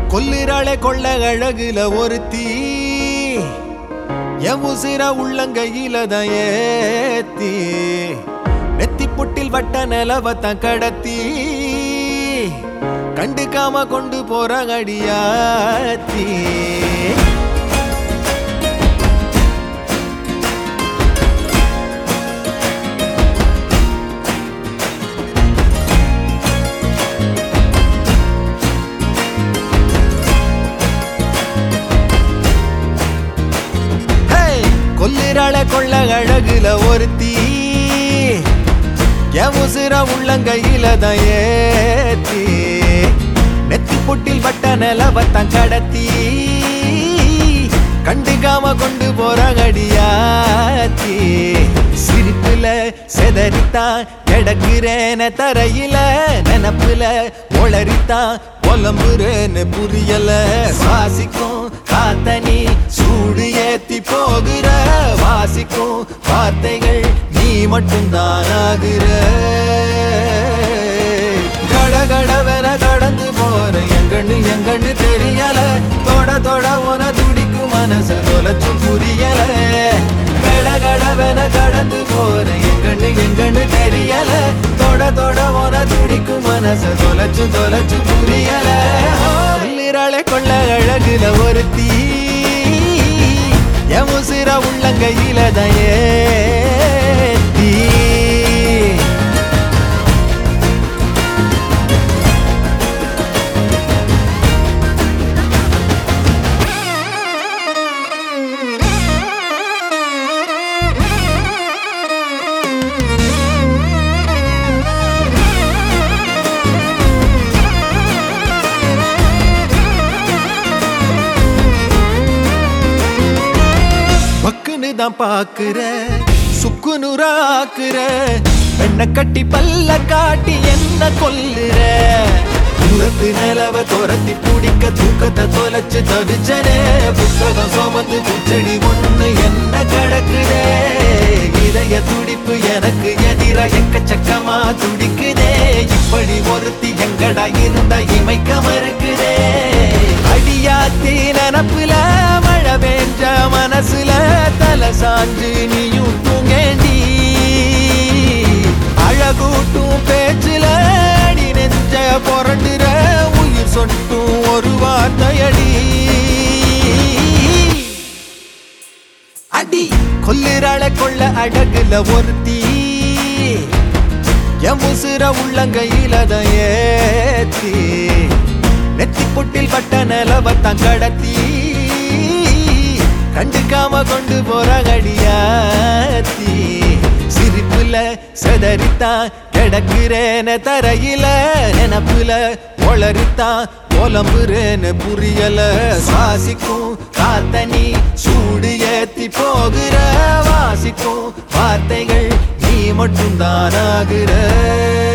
கொல்லிராளே கொள்ள அழகுல ஒருத்தி என் உசிர உள்ளங்கையில தான் ஏத்தி நெத்தி புட்டில் வட்ட நிலவத்தான் கடத்தி கண்டுக்காம கொண்டு போற அடியாத்தி ஹேய்! கொல்லிராள கொள்ள அழகுல ஒருத்தி என் உசிர உள்ளங்கையில தான் ஏத்தி நெத்தி புட்டில் வட்ட நிலவத்தான் கடத்தி கண்டுக்காம கொண்டு போற அடியாத்தி சிரிப்புல செதறித்தான் கிடக்குறேன தரையில நினப்புல ஒளரித்தான் புலம்புறேன்னு புரியல சுவாசிக்கும் காத்தனி சூடு ஏத்தி போகிற வாசிக்கும் வார்த்தைகள் நீ மட்டும்தான் ஆகுற கடகடவென கடந்து போற எங்கன்னு எங்கன்னு தெரியல தொட தொட உன துடிக்கும் மனசு தொலைச்சு புரியல கடகடவென கடந்து போற எங்கன்னு எங்கன்னு தெரியல தொட தொட உன துடிக்கும் மனசு தொலைச்சு தொலைச்சு புரியல உள்ளிராளே கொள்ள அழகுல ஒருத்தி என் உசிர உள்ளங்கையில தான் ஏத்தி பக்குன்னு தான் பாக்குற சுக்கு நூறாக்குற பெண்ணை கட்டி பல்ல காட்டி என்ன கொல்லுற தூரத்து நிலவ துரத்தி பிடிக்க தூக்கத்தை தொலைச்சு தவிச்சனே புத்தகம் சுமந்து பூச்செடி ஒண்ணு என்ன கிடக்குதே இதய துடிப்பு எனக்கு எதிர எக்கச்சக்கமா துடிக்குதே இப்படி ஒருத்தி எங்கடா இருந்த இமைக்க மறுக்குதே அடியாத்தி நினப்புல மழை பெஞ்ச மனசுல தலை சாஞ்சு நீயும் தூங்கேண்டி அழகூட்டும் பேச்சுல அடி நெஞ்ச புரண்டுற உயிர் சொட்டும் ஒரு வார்த்தையடி அடி கொல்லுறாள கொள்ள அழகுல ஒருத்தி என் உசுர உள்ளங்கையில தான் ஏத்தி நெத்தி புட்டில் பட்ட நிலவத்தான் கடத்தி கண்டுக்காம கொண்டு போற அடியாத்தி சிரிப்புல செதறித்தான் கிடக்குறேன தரையில நினப்புல ஒளரித்தான் புலம்புறேன்னு புரியல சுவாசிக்கும் காத்தனி சூடு ஏத்தி போகிற வாசிக்கும் வார்த்தைகள் நீ மட்டும்தான் ஆகுற